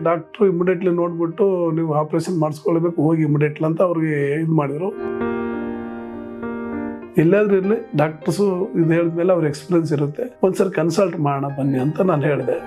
doctor immediately ನೋಡ್ಬಿಟ್ಟು ನೀವು operation ಮಾಡಿಸ್ಕೊಳ್ಬೇಕು ಹೋಗಿ ಇಮಿಡಿಯೇಟ್ಲಿ ಅಂತ ಅವ್ರಿಗೆ ಇದು ಮಾಡಿದ್ರು ಎಲ್ಲಾದ್ರೂ ಇರಲಿ ಡಾಕ್ಟರ್ಸು ಇದು ಹೇಳಿದ್ಮೇಲೆ ಅವ್ರ ಎಕ್ಸ್ಪೀರಿಯನ್ಸ್ ಇರುತ್ತೆ ಒಂದ್ಸರಿ ಕನ್ಸಲ್ಟ್ ಮಾಡೋಣ ಬನ್ನಿ ಅಂತ ನಾನು ಹೇಳಿದೆ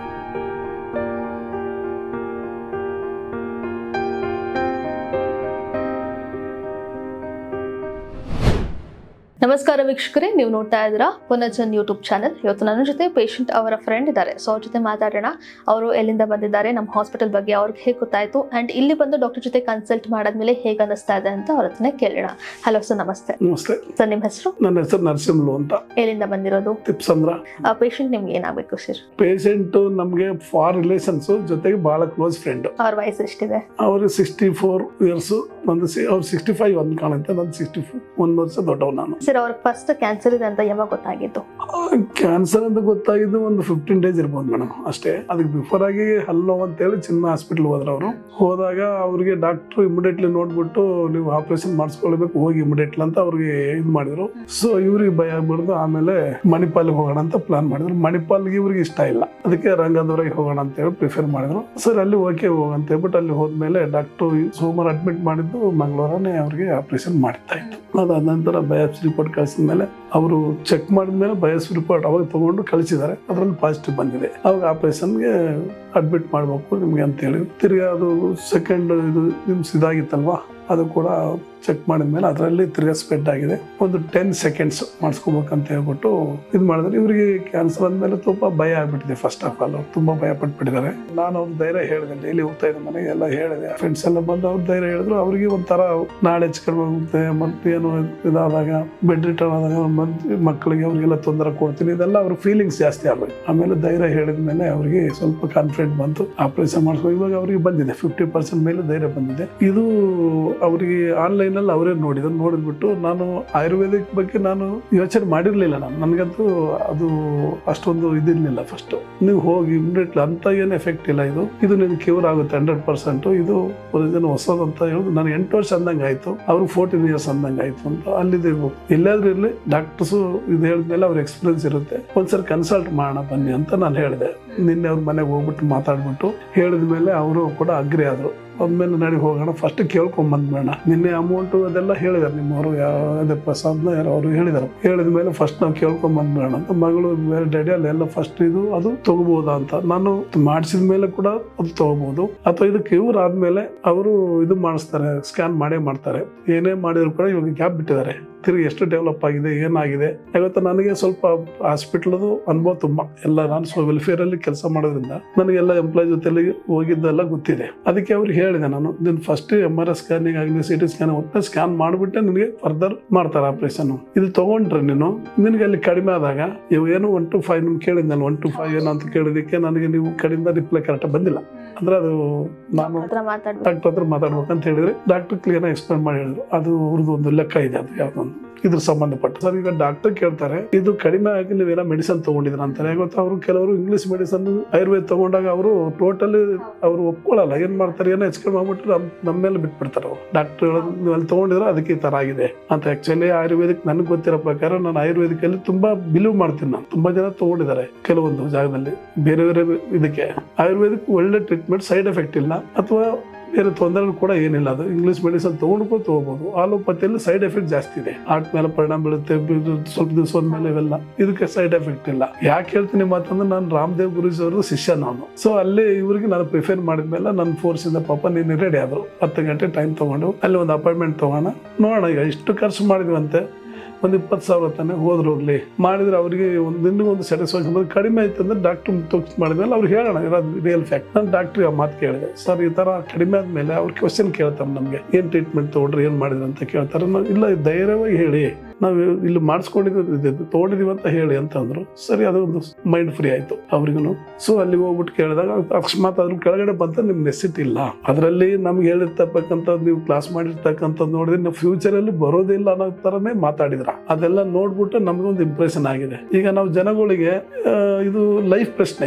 ನಮಸ್ಕಾರ ವೀಕ್ಷಕರೇ ನೀವು ನೋಡ್ತಾ ಇದ್ದೀರಾ ಪುನರ್ಜನ್ ಯೂಟ್ಯೂಬ್ ಚಾನೆಲ್ ಇವತ್ತು ನನ್ನ ಜೊತೆ ಪೇಷಂಟ್ ಅವರ ಫ್ರೆಂಡ್ ಇದ್ದಾರೆ ಸೊ ಅವ್ರ ಜೊತೆ ಮಾತಾಡೋಣ ಅವರು ಎಲ್ಲಿಂದ ಬಂದಿದ್ದಾರೆ ನಮ್ಮ ಹಾಸ್ಪಿಟಲ್ ಬಗ್ಗೆ ಅವ್ರಿಗೆ ಹೇಗೆ ಗೊತ್ತಾಯ್ತು ಅಂಡ್ ಇಲ್ಲಿ ಬಂದು ಡಾಕ್ಟರ್ ಜೊತೆ ಕನ್ಸಲ್ಟ್ ಮಾಡಾದ್ಮೇಲೆ ಹೇಗೆ ಅನಿಸ್ತಾ ಇದೆ ಅಂತ ಅವ್ರ ಹತ್ರನೇ ಕೇಳೋಣ ಹಲೋ ಸರ್ ನಮಸ್ತೆ ನಮಸ್ತೆ ಸರ್ ನಿಮ್ಮ ಹೆಸರು ನನ್ನ ಹೆಸರು ನರಸಿಂಹಲು ಅಂತ ಎಲ್ಲಿಂದ ಬಂದಿರೋದು ತಿಪ್ಸಂದ್ರ ಆ ಪೇಷಂಟ್ ನಿಮ್ಗೆ ಏನಾಗಬೇಕು ಸರ್ ಪೇಷಂಟ್ ನಮಗೆ ಫಾರ್ ರಿಲೇಷನ್ಸ್ ಜೊತೆಗೆ ಬಹಳ ಕ್ಲೋಸ್ ಫ್ರೆಂಡ್ ಅವ್ರ ವಯಸ್ಸು ಎಷ್ಟಿದೆ ಅವರು ಸಿಕ್ಸ್ಟಿ ಫೋರ್ ಇಯರ್ಸ್ ಒಂದು ಅವ್ರು ಸಿಕ್ಸ್ಟಿ ಫೈವ್ ಒಂದು ಕಾಣುತ್ತೆ ನಾನು ಸಿಕ್ಸ್ಟಿ ಫೋರ್ ಒಂದು ವರ್ಷ ದೊಡ್ಡವ್ ನಾನು ಸರ್ ಅವ್ರಿಗೆ ಫಸ್ಟ್ ಕ್ಯಾನ್ಸರ್ ಇದೆ ಅಂತ ಯಾವಾಗ ಗೊತ್ತಾಗಿತ್ತು ಕ್ಯಾನ್ಸರ್ ಅಂತ ಗೊತ್ತಾಗಿದ್ದು ಒಂದು ಫಿಫ್ಟೀನ್ ಡೇಸ್ ಇರ್ಬೋದು ಮೇಡಮ್ ಅಷ್ಟೇ ಅದಕ್ಕೆ ಬಿಫೋರ್ ಆಗಿ ಹಲ್ಲೋ ಅಂತೇಳಿ ಚಿನ್ನ ಹಾಸ್ಪಿಟಲ್ ಹೋದ್ರು ಅವರು ಹೋದಾಗ ಅವ್ರಿಗೆ ಡಾಕ್ಟ್ರು ಇಮಿಡಿಯೇಟ್ಲಿ ನೋಡ್ಬಿಟ್ಟು ನೀವು ಆಪರೇಷನ್ ಮಾಡಿಸ್ಕೊಳ್ಬೇಕು ಹೋಗಿ ಇಮಿಡಿಯೇಟ್ಲಿ ಅಂತ ಅವ್ರಿಗೆ ಇದು ಮಾಡಿದ್ರು ಸೊ ಇವ್ರಿಗೆ ಭಯ ಆಗ್ಬಿಡ್ದು ಆಮೇಲೆ ಮಣಿಪಾಲ್ಗೆ ಹೋಗೋಣ ಅಂತ ಪ್ಲಾನ್ ಮಾಡಿದ್ರು ಮಣಿಪಾಲ್ಗೆ ಇವ್ರಿಗೆ ಇಷ್ಟ ಇಲ್ಲ ಅದಕ್ಕೆ ರಂಗದವರೆಗೆ ಹೋಗೋಣ ಅಂತ ಹೇಳಿ ಪ್ರಿಫರ್ ಮಾಡಿದ್ರು ಸರ್ ಅಲ್ಲಿ ಓಕೆ ಹೋಗ ಅಂತ ಹೇಳ್ಬಿಟ್ಟು ಅಲ್ಲಿ ಹೋದ್ಮೇಲೆ ಡಾಕ್ಟ್ರು ಸೋಮವಾರ ಅಡ್ಮಿಟ್ ಮಾಡಿದ್ದು ಮಂಗಳವಾರನೇ ಅವ್ರಿಗೆ ಆಪರೇಷನ್ ಮಾಡ್ತಾ ಇತ್ತು ಅದಾದ ನಂತರ ಬಯಾಪ್ಸಿ ರಿಪೋರ್ಟ್ ಕಳಿಸಿದ ಮೇಲೆ ಅವರು ಚೆಕ್ ಮಾಡಿದ್ಮೇಲೆ ಬಯಾಪ್ಸಿ ರಿಪೋರ್ಟ್ ಅವಾಗ ತಗೊಂಡು ಕಳಿಸಿದ್ದಾರೆ ಅದರಲ್ಲಿ ಪಾಸಿಟಿವ್ ಬಂದಿದೆ ಅವಾಗ ಆಪರೇಷನ್ಗೆ ಅಡ್ಮಿಟ್ ಮಾಡಬೇಕು ನಿಮಗೆ ಅಂತ ಹೇಳಿ ತಿರ್ಗಾ ಅದು ಸೆಕೆಂಡ್ ಇದು ನಿಮ್ಸ್ ಇದಾಗಿತ್ತಲ್ವಾ ಅದು ಕೂಡ ಚೆಕ್ ಮಾಡಿದ್ಮೇಲೆ ಅದರಲ್ಲಿ ತಿರ್ಗಾ ಸ್ಪ್ರೆಡ್ ಆಗಿದೆ ಒಂದು ಟೆನ್ ಸೆಕೆಂಡ್ಸ್ ಮಾಡಿಸ್ಕೋಬೇಕಂತ ಹೇಳ್ಬಿಟ್ಟು ಇದು ಮಾಡಿದ್ರೆ ಇವರಿಗೆ ಕ್ಯಾನ್ಸರ್ ಅಂದಮೇಲೆ ತುಂಬ ಭಯ ಆಗ್ಬಿಟ್ಟಿದೆ ಫಸ್ಟ್ ಆಫ್ ಆಲ್ ತುಂಬ ಭಯ ಪಟ್ಬಿಟ್ಟಿದ್ದಾರೆ ನಾನು ಅವ್ರ ಧೈರ್ಯ ಹೇಳಿದೆ ಡೈಲಿ ಹೋಗ್ತಾ ಇದ್ದೆ ಮನೆಗೆ ಎಲ್ಲ ಹೇಳಿದೆ ಫ್ರೆಂಡ್ಸ್ ಎಲ್ಲ ಬಂದು ಅವ್ರ ಧೈರ್ಯ ಹೇಳಿದ್ರು ಅವರಿಗೆ ಒಂಥರ ನಾಳೆ ಹೆಚ್ಚು ಕಡಿಮೆ ಆಗುತ್ತೆ ಮತ್ತೆ ಏನು ಇದಾದಾಗ ಬೆಡ್ ರಿಟರ್ನ್ ಆದಾಗ ಮತ್ತೆ ಮಕ್ಕಳಿಗೆ ಅವರಿಗೆಲ್ಲ ತೊಂದರೆ ಕೊಡ್ತೀನಿ ಇದೆಲ್ಲ ಅವ್ರ ಫೀಲಿಂಗ್ಸ್ ಜಾಸ್ತಿ ಆಗ್ಬೇಕು ಆಮೇಲೆ ಧೈರ್ಯ ಹೇಳಿದ ಮೇಲೆ ಅವರಿಗೆ ಸ್ವಲ್ಪ ಕಾನ್ಫಿಡೆಂಟ್ ಬಂತು ಆಪರೇಷನ್ ಮಾಡಿಸ್ಕೊ ಇವಾಗ ಅವರಿಗೆ ಬಂದಿದೆ ಫಿಫ್ಟಿ ಪರ್ಸೆಂಟ್ ಮೇಲೆ ಧೈರ್ಯ ಬಂದಿದೆ ಇದು ಅವರಿಗೆ ಆನ್ಲೈನಲ್ಲಿ ಅವರೇ ನೋಡಿದ್ರು ನೋಡಿದ್ಬಿಟ್ಟು ನಾನು ಆಯುರ್ವೇದಿಕ್ ಬಗ್ಗೆ ನಾನು ಯೋಚನೆ ಮಾಡಿರಲಿಲ್ಲ ನಾನು ನನಗಂತೂ ಅದು ಅಷ್ಟೊಂದು ಇದಿರಲಿಲ್ಲ ಫಸ್ಟ್ ನೀವು ಹೋಗಿ ಇಮಿಡಿಯೇಟ್ಲಿ ಅಂತ ಏನು ಎಫೆಕ್ಟ್ ಇಲ್ಲ ಇದು ಇದು ನಿಮ್ಗೆ ಕ್ಯೂರ್ ಆಗುತ್ತೆ ಹಂಡ್ರೆಡ್ ಪರ್ಸೆಂಟ್ ಇದು ಒರಿಜಿನಲ್ ಹೊಸದು ಅಂತ ಹೇಳುದು ನಾನು ಎಂಟು ವರ್ಷ ಅಂದಂಗೆ ಆಯ್ತು ಅವ್ರು ಫೋರ್ಟೀನ್ ಇಯರ್ಸ್ ಅಂದಂಗೆ ಆಯ್ತು ಅಂತ ಅಲ್ಲಿದ್ದು ಇರ್ಬೇಕು ಎಲ್ಲಾದ್ರೂ ಇರಲಿ ಡಾಕ್ಟರ್ಸು ಇದು ಹೇಳಿದ್ಮೇಲೆ ಅವ್ರ ಎಕ್ಸ್ಪೀರಿಯನ್ಸ್ ಇರುತ್ತೆ ಒಂದ್ಸರಿ ಕನ್ಸಲ್ಟ್ ಮಾಡೋಣ ಬನ್ನಿ ಅಂತ ನಾನು ಹೇಳಿದೆ ನಿನ್ನೆ ಅವ್ರ ಮನೆಗೆ ಹೋಗ್ಬಿಟ್ಟು ಮಾತಾಡ್ಬಿಟ್ಟು ಹೇಳಿದ ಮೇಲೆ ಅವರು ಕೂಡ ಅಗ್ರಿ ಆದರು ಆದ್ಮೇಲೆ ನಡಿ ಹೋಗೋಣ ಫಸ್ಟ್ ಕೇಳ್ಕೊಂಡ್ ಬಂದ್ಬೇಡ ನಿನ್ನೆ ಅಮೌಂಟ್ ಅದೆಲ್ಲ ಹೇಳಿದಾರೆ ನಿಮ್ಮವರು ಅದೇ ಪ್ರಸಾದ್ನ ಯಾರೋ ಅವರು ಹೇಳಿದಾರೆ ಹೇಳಿದ ಮೇಲೆ ಫಸ್ಟ್ ನಾವು ಕೇಳ್ಕೊಂಡ್ ಬಂದ್ಬೇಡ ಅಂತ ಮಗಳು ಬೇರೆ ಡ್ಯಾಡಿ ಅಲ್ಲೆಲ್ಲ ಫಸ್ಟ್ ಇದು ಅದು ತಗೋಬಹುದಾ ಅಂತ ನಾನು ಮಾಡಿಸಿದ ಮೇಲೆ ಕೂಡ ಅದು ತಗೋಬಹುದು ಅಥವಾ ಇದು ಕ್ಯೂರ್ ಆದ್ಮೇಲೆ ಅವರು ಇದು ಮಾಡಿಸ್ತಾರೆ ಸ್ಕ್ಯಾನ್ ಮಾಡೇ ಮಾಡ್ತಾರೆ ಏನೇ ಮಾಡಿದ್ರು ಕೂಡ ಇವಾಗ ಗ್ಯಾಪ್ ಬಿಟ್ಟಿದ್ದಾರೆ ತಿರುಗಿ ಎಷ್ಟು ಡೆವಲಪ್ ಆಗಿದೆ ಏನಾಗಿದೆ ಇವತ್ತು ನನಗೆ ಸ್ವಲ್ಪ ಹಾಸ್ಪಿಟ್ಲದು ಅನುಭವ ತುಂಬ ಎಲ್ಲ ನಾನು ಸೊ ವೆಲ್ಫೇರ್ ಅಲ್ಲಿ ಕೆಲಸ ಮಾಡೋದ್ರಿಂದ ನನಗೆಲ್ಲ ಎಂಪ್ಲಾಯ್ ಜೊತೆಲಿ ಹೋಗಿದ್ದೆಲ್ಲ ಗೊತ್ತಿದೆ ಅದಕ್ಕೆ ಅವ್ರಿಗೆ ಹೇಳಿದೆ ನಾನು ನೀನು first M R S scanning ಆಗಲಿ ಸಿ ಟಿ ಸ್ಕ್ಯಾನ್ ಒಟ್ಟೆ ಸ್ಕ್ಯಾನ್ ಮಾಡಿಬಿಟ್ಟೆ ನಿನಗೆ ಫರ್ದರ್ ಮಾಡ್ತಾರೆ ಆಪರೇಷನ್ ಇದು ತಗೊಂಡ್ರೆ ನೀನು ನಿನಗೆ ಅಲ್ಲಿ ಕಡಿಮೆ ಆದಾಗ ಇವು ಏನು ಒನ್ ಟು ಫೈವ್ ನಿಮ್ಗೆ ಕೇಳಿದ್ ನಾನು ಒನ್ ಟು ಫೈವ್ ಏನು ಅಂತ ಕೇಳಿದಕ್ಕೆ ನನಗೆ ನೀವು ಕಡೆಯಿಂದ ರಿಪ್ಲೈ ಕರೆಕ್ಟ್ ಬಂದಿಲ್ಲ ಅಂದ್ರೆ ಅದು ನಾನು ಹತ್ರ ಮಾತಾಡ್ಬೇಕು ಡಾಕ್ಟರ್ ಹತ್ರ ಮಾತಾಡ್ಬೇಕಂತ ಹೇಳಿದ್ರೆ ಡಾಕ್ಟರ್ ಕ್ಲಿಯರ್ ಎಕ್ಸ್ಪ್ಲೇನ್ ಮಾಡಿ ಹೇಳಿದ್ರು ಅದು ಅವ್ರದ್ದು ಒಂದು ಲೆಕ್ಕ ಇದೆ ಅದು ಯಾವ್ದೊಂದು ಇದ್ರ ಸಂಬಂಧಪಟ್ಟ ಸರ್ ಈಗ ಡಾಕ್ಟರ್ ಕೇಳ್ತಾರೆ ಇದು ಕಡಿಮೆ ಆಗಿ ನೀವೇನೋ ಮೆಡಿಸನ್ ತಗೊಂಡಿದ್ರ ಅಂತಾರೆ ಗೊತ್ತಾ ಅವರು ಕೆಲವರು ಇಂಗ್ಲಿಷ್ ಮೆಡಿಸನ್ ಆಯುರ್ವೇದ ತಗೊಂಡಾಗ ಅವರು ಟೋಟಲಿ ಅವರು ಒಪ್ಕೊಳ್ಳಲ್ಲ ಏನ್ ಮಾಡ್ತಾರೆ ಏನೋ ಹೆಚ್ಚು ಕಡಿಮೆ ಆಗ್ಬಿಟ್ರೆ ನಮ್ ನಮ್ಮ ಮೇಲೆ ಬಿಟ್ಬಿಡ್ತಾರೆ ಅವರು ಡಾಕ್ಟರ್ ಹೇಳೋದು ನೀವು ಅಲ್ಲಿ ತಗೊಂಡಿದ್ರೆ ಅದಕ್ಕೆ ಈ ತರ ಆಗಿದೆ ಅಂತ ಆಕ್ಚುಲಿ ಆಯುರ್ವೇದಿಕ್ ನನಗೆ ಗೊತ್ತಿರೋ ಪ್ರಕಾರ ನಾನು ಆಯುರ್ವೇದಿಕಲ್ಲಿ ತುಂಬಾ ಬಿಲೀವ್ ಮಾಡ್ತೀನಿ ನಾನು ತುಂಬಾ ಜನ ತಗೊಂಡಿದ್ದಾರೆ ಕೆಲವೊಂದು ಜಾಗದಲ್ಲಿ ಬೇರೆ ಬೇರೆ ಇದಕ್ಕೆ ಆಯುರ್ವೇದಿಕ್ ಒಳ್ಳೆ ಟ್ರೀಟ್ಮೆಂಟ್ ಸೈಡ್ ಎಫೆಕ್ಟ್ ಇಲ್ಲ ಅಥವಾ ಬೇರೆ ತೊಂದರೆ ಕೂಡ ಏನಿಲ್ಲ ಅದು ಇಂಗ್ಲಿಷ್ ಮೆಡಿಸನ್ ತಗೊಂಡ್ಕೊಂಡು ತಗೋಬಹುದು ಆಲೋಪತಿಯಲ್ಲಿ ಸೈಡ್ ಎಫೆಕ್ಟ್ ಜಾಸ್ತಿ ಇದೆ ಹಾರ್ಟ್ ಮೇಲೆ ಪರಿಣಾಮ ಬೀಳುತ್ತೆ ಇದು ಸ್ವಲ್ಪ ದಿವಸ ಹೋದ್ಮೇಲೆ ಇವೆಲ್ಲ ಇದಕ್ಕೆ ಸೈಡ್ ಎಫೆಕ್ಟ್ ಇಲ್ಲ ಯಾಕೆ ಹೇಳ್ತೀನಿ ಮಾತಂದ್ರೆ ನಾನು ರಾಮದೇವ್ ಗುರುಜಿ ಅವ್ರದ್ದು ಶಿಷ್ಯ ನಾನು ಸೊ ಅಲ್ಲಿ ಇವ್ರಿಗೆ ನಾನು ಪ್ರಿಫೇರ್ ಮಾಡಿದ್ಮೇಲೆ ನನ್ನ ಫೋರ್ಸ್ ಇಂದ ಪಾಪ ನೀನು ರೆಡಿ ಆದ್ರು ಹತ್ತು ಗಂಟೆ ಟೈಮ್ ತಗೊಂಡು ಅಲ್ಲಿ ಒಂದು ಅಪಾಯಿಂಟ್ಮೆಂಟ್ ತಗೋಣ ನೋಡೋಣ ಈಗ ಇಷ್ಟು ಖರ್ಚು ಮಾಡಿದ್ವಂತೆ ಒಂದು ಇಪ್ಪತ್ತು ಸಾವಿರ ತಾನೆ ಹೋದ್ರು ಹೋಗ್ಲಿ ಮಾಡಿದ್ರೆ ಅವರಿಗೆ ಒಂದು ದಿನಕ್ಕೆ ಒಂದು ಸ್ಯಾಟಿಸ್ಫ್ಯಾಕ್ಷನ್ ಬಂದು ಕಡಿಮೆ ಆಯ್ತು ಅಂದ್ರೆ ಡಾಕ್ಟರ್ ತೋರಿಸ್ ಮಾಡಿದ್ಮೇಲೆ ಅವ್ರಿಗೆ ಹೇಳೋಣ ಇರೋದು ರಿಯಲ್ ಫ್ಯಾಕ್ಟ್ ನಾನು ಡಾಕ್ಟ್ರಿಗೆ ಆ ಮಾತು ಕೇಳಿದೆ ಸರ್ ಈ ಥರ ಕಡಿಮೆ ಆದಮೇಲೆ ಅವ್ರು ಕ್ವಶನ್ ಕೇಳ್ತಾರೆ ನಮಗೆ ಏನು ಟ್ರೀಟ್ಮೆಂಟ್ ತೊಗೊಂಡ್ರಿ ಏನು ಮಾಡಿದ್ರಿ ಅಂತ ಕೇಳ್ತಾರೆ ನಾವು ಇಲ್ಲ ಧೈರ್ಯವಾಗಿ ಹೇಳಿ ನಾವು ಇಲ್ಲಿ ಮಾಡಿಸ್ಕೊಂಡಿದ್ದೀವಿ ತೊಗೊಂಡಿದೀವಿ ಅಂತ ಹೇಳಿ ಅಂತ ಅಂದ್ರು ಸರಿ ಅದು ಒಂದು ಮೈಂಡ್ ಫ್ರೀ ಆಯ್ತು ಅವ್ರಿಗೂ ಸೊ ಅಲ್ಲಿಗೆ ಹೋಗ್ಬಿಟ್ಟು ಕೇಳಿದಾಗ ಅಕಸ್ಮಾತ್ ಅದ್ರ ಕೆಳಗಡೆ ಬಂತ ನಿಮ್ ನೆಸಿಟಿ ಇಲ್ಲ ಅದರಲ್ಲಿ ನಮ್ಗೆ ಹೇಳಿರ್ತಕ್ಕಂಥದ್ದು ನೀವು ಕ್ಲಾಸ್ ಮಾಡಿರ್ತಕ್ಕಂಥದ್ದು ನೋಡಿದ್ರೆ ನಾವು ಫ್ಯೂಚರಲ್ಲಿ ಬರೋದಿಲ್ಲ ಅನ್ನೋ ತರನೇ ಮಾತಾಡಿದ್ರ ಅದೆಲ್ಲ ನೋಡ್ಬಿಟ್ಟು ನಮ್ಗೊಂದು ಇಂಪ್ರೆಷನ್ ಆಗಿದೆ ಈಗ ನಾವು ಜನಗಳಿಗೆ ಆ, ಇದು ಲೈಫ್ ಪ್ರಶ್ನೆ ಇದು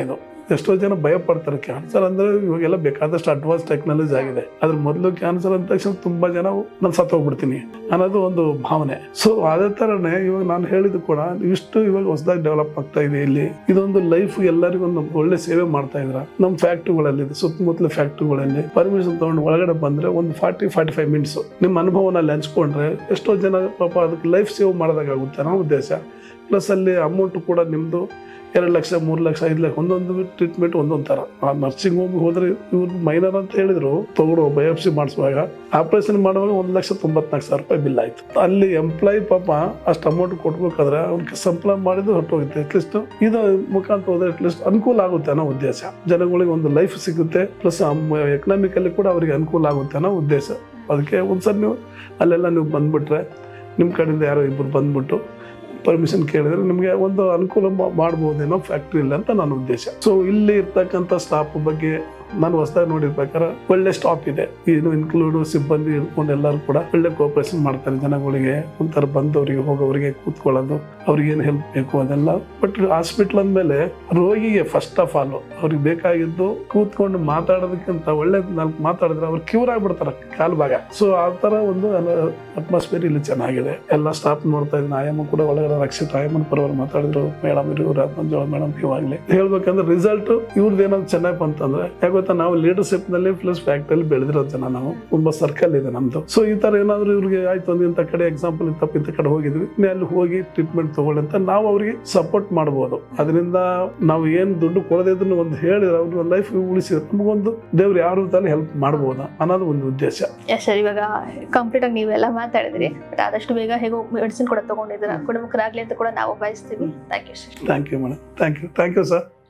ಎಷ್ಟೋ ಜನ ಭಯ ಪಡ್ತಾರೆ ಕ್ಯಾನ್ಸರ್ ಅಂದ್ರೆ ಇವಾಗೆಲ್ಲ ಬೇಕಾದಷ್ಟು ಅಡ್ವಾನ್ಸ್ ಟೆಕ್ನಾಲಜಿ ಆಗಿದೆ ಅದ್ರ ಮೊದಲು ಕ್ಯಾನ್ಸರ್ ಅಂದ ತಕ್ಷಣ ತುಂಬಾ ಜನ ನಾನು ಸತ್ತೋಗ್ಬಿಡ್ತೀನಿ ಅನ್ನೋದು ಒಂದು ಭಾವನೆ ಸೊ ಅದೇ ತರನೇ ಇವಾಗ ನಾನು ಹೇಳಿದ್ದು ಕೂಡ ಇಷ್ಟು ಇವಾಗ ಹೊಸದಾಗಿ ಡೆವಲಪ್ ಆಗ್ತಾ ಇದೆ ಇಲ್ಲಿ ಇದೊಂದು ಲೈಫ್ ಎಲ್ಲರಿಗೂ ಒಂದು ಒಳ್ಳೆ ಸೇವೆ ಮಾಡ್ತಾ ಇದ್ರ ನಮ್ಮ ಫ್ಯಾಕ್ಟ್ರಿಗಳಲ್ಲಿ ಸುತ್ತಮುತ್ತಲ ಫ್ಯಾಕ್ಟ್ರಿಗಳಲ್ಲಿ ಪರ್ಮಿಷನ್ ತಗೊಂಡು ಒಳಗಡೆ ಬಂದ್ರೆ ಒಂದು ಫಾರ್ಟಿ ಫಾರ್ಟಿ ಫೈವ್ ಮಿನಿಟ್ಸ್ ನಿಮ್ಮ ಅನುಭವನಲ್ಲಿ ಹಂಚ್ಕೊಂಡ್ರೆ ಎಷ್ಟೋ ಜನ ಪಾಪ ಅದಕ್ಕೆ ಲೈಫ್ ಸೇವ್ ಮಾಡೋದಾಗುತ್ತೆ ನಮ್ಮ ಉದ್ದೇಶ ಪ್ಲಸ್ ಅಲ್ಲಿ ಅಮೌಂಟ್ ಕೂಡ ನಿಮ್ಮದು ಎರಡು ಲಕ್ಷ ಮೂರು ಲಕ್ಷ ಐದು ಲಕ್ಷ ಒಂದೊಂದು ಟ್ರೀಟ್ಮೆಂಟ್ ಒಂದೊಂದು ಥರ ಆ ನರ್ಸಿಂಗ್ ಹೋಮ್ ಹೋದ್ರೆ ಇವ್ರು ಮೈನರ್ ಅಂತ ಹೇಳಿದ್ರು ತಗೊಳ್ಳೋ ಬಯೋಪ್ಸಿ ಮಾಡಿಸುವಾಗ ಆಪರೇಷನ್ ಮಾಡುವಾಗ ಒಂದು ಲಕ್ಷ ತೊಂಬತ್ನಾಲ್ಕು ಸಾವಿರ ರೂಪಾಯಿ ಬಿಲ್ ಆಯ್ತು ಅಲ್ಲಿ ಎಂಪ್ಲಾಯ್ ಪಾಪ ಅಷ್ಟು ಅಮೌಂಟ್ ಕೊಡ್ಬೇಕಾದ್ರೆ ಅವ್ರಿಗೆ ಸಂಪ್ಲ ಮಾಡಿದ್ದು ಹೊರಟೋಗುತ್ತೆ ಅಟ್ಲೀಸ್ಟ್ ಇದು ಮುಖಾಂತರ ಹೋದ್ರೆ ಅಟ್ಲೀಸ್ಟ್ ಅನುಕೂಲ ಆಗುತ್ತೆ ಅನ್ನೋ ಉದ್ದೇಶ ಜನಗಳಿಗೆ ಒಂದು ಲೈಫ್ ಸಿಗುತ್ತೆ ಪ್ಲಸ್ ಎಕನಾಮಿಕಲ್ಲಿ ಕೂಡ ಅವರಿಗೆ ಅನುಕೂಲ ಆಗುತ್ತೆ ಅನ್ನೋ ಉದ್ದೇಶ ಅದಕ್ಕೆ ಒಂದ್ಸರಿ ನೀವು ಅಲ್ಲೆಲ್ಲ ನೀವು ಬಂದ್ಬಿಟ್ರೆ ನಿಮ್ಮ ಕಡೆಯಿಂದ ಯಾರೋ ಇಬ್ಬರು ಬಂದ್ಬಿಟ್ಟು ಪರ್ಮಿಷನ್ ಕೇಳಿದ್ರೆ ನಿಮಗೆ ಒಂದು ಅನುಕೂಲ ಮಾ- ಮಾಡ್ಬೋದೇನೋ ಫ್ಯಾಕ್ಟ್ರಿ ಇಲ್ಲ ಅಂತ ನನ್ನ ಉದ್ದೇಶ ಸೊ ಇಲ್ಲಿ ಇರ್ತಕ್ಕಂಥ ಸ್ಟಾಫ್ ಬಗ್ಗೆ ನಾನು ಹೊಸದಾಗಿ ನೋಡಿರ್ಬೇಕಾದ್ರೆ ಒಳ್ಳೆ ಸ್ಟಾಪ್ ಇದೆ ಏನು ಇನ್ಕ್ಲೂಡ್ ಸಿಬ್ಬಂದಿ ಇಟ್ಕೊಂಡು ಎಲ್ಲರೂ ಕೂಡ ಒಳ್ಳೆ ಕೋಪರೇಷನ್ ಮಾಡ್ತಾರೆ ಜನಗಳಿಗೆ ಒಂಥರ ಬಂದವರಿಗೆ ಹೋಗೋವರಿಗೆ ಕೂತ್ಕೊಳ್ಳೋದು ಅವ್ರಿಗೆ ಏನು ಹೆಲ್ಪ್ ಬೇಕು ಅದೆಲ್ಲ ಬಟ್ ಹಾಸ್ಪಿಟ್ಲ್ ಅಂದಮೇಲೆ ರೋಗಿಗೆ ಫಸ್ಟ್ ಆಫ್ ಆಲ್ ಅವ್ರಿಗೆ ಬೇಕಾಗಿದ್ದು ಕೂತ್ಕೊಂಡು ಮಾತಾಡೋದಕ್ಕಿಂತ ಒಳ್ಳೆ ನಾಲ್ಕು ಮಾತಾಡಿದ್ರೆ ಅವ್ರು ಕ್ಯೂರ್ ಆಗ್ಬಿಡ್ತಾರೆ ಕಾಲ್ ಭಾಗ ಸೊ ಆ ತರ ಒಂದು ಅಟ್ಮಾಸ್ಫಿಯರ್ ಇಲ್ಲಿ ಚೆನ್ನಾಗಿದೆ ಎಲ್ಲ ಸ್ಟಾಫ್ ನೋಡ್ತಾ ಇದ್ದೀನಿ ಆಯಮ್ಮ ಕೂಡ ಒಳಗಡೆ ರಕ್ಷಿತ ಆಯಮ್ಮನ ಪರವಾಗಿ ಮಾತಾಡಿದ್ರು ಮೇಡಮ್ ಇವರು ಮಂಜುಳ ಮೇಡಮ್ ಇವಾಗಲೇ ಹೇಳ್ಬೇಕಂದ್ರೆ ರಿಸಲ್ಟ್ ಇವ್ರದ್ದು ಏನಾದ್ರು ಚೆನ್ನಾಗಿ ಬಂತಂದ್ರೆ ಯಾಕೆ ಗೊತ್ತಾ ನಾವು ಲೀಡರ್ಶಿಪ್ ನಲ್ಲಿ ಪ್ಲಸ್ ಫ್ಯಾಕ್ಟ್ರಿಯಲ್ಲಿ ಬೆಳೆದಿರೋ ಜನ ನಾವು ತುಂಬಾ ಸರ್ಕಲ್ ಇದೆ ನಮ್ದು ಸೊ ಈ ತರ ಏನಾದ್ರು ಇವ್ರಿಗೆ ಆಯ್ತು ಒಂದು ಇಂಥ ಕಡೆ ಎಕ್ಸಾಂಪಲ್ ಇಂಥ ಇಂಥ ಕಡೆ ಹೋಗಿದ್ವಿ ನೀ ಅಲ್ಲಿ ಹೋಗಿ ಟ್ರೀಟ್ಮೆಂಟ್ ತಗೊಳ್ಳಿ ಅಂತ ನಾವು ಅವ್ರಿಗೆ ಸಪೋರ್ಟ್ ಮಾಡ್ಬೋದು ಅದರಿಂದ ನಾವು ಏನ್ ದುಡ್ಡು ಕೊಡದಿದ್ರು ಒಂದು ಹೇಳಿದ್ರೆ ಅವ್ರ ಲೈಫ್ ಉಳಿಸಿದ್ರೆ ನಮಗೊಂದು ದೇವ್ರು ಯಾವ ರೀತಿಯಲ್ಲಿ ಹೆಲ್ಪ್ ಮಾಡ್ಬೋದು ಅನ್ನೋದು ಒಂದು ಉದ್ದೇಶ ಎಸ್ ಸರ್ ಇವಾಗ ಕಂಪ್ಲೀಟ್ ಆಗಿ ನೀವೆಲ್ಲ ಮಾತಾಡಿದ್ರಿ ಬಟ್ ಆದಷ್ಟು ಬೇಗ ಹೇಗೋ ಮೆಡಿಸಿನ್ ಕೂಡ ತಗೊಂಡಿದ್ದೀರಾ ಗುಣಮುಖರಾಗ್ಲಿ ಅಂತ ಕೂಡ ನಾವು ಬಯಸ್ತೀವಿ thank you sir thank you madam thank you thank you sir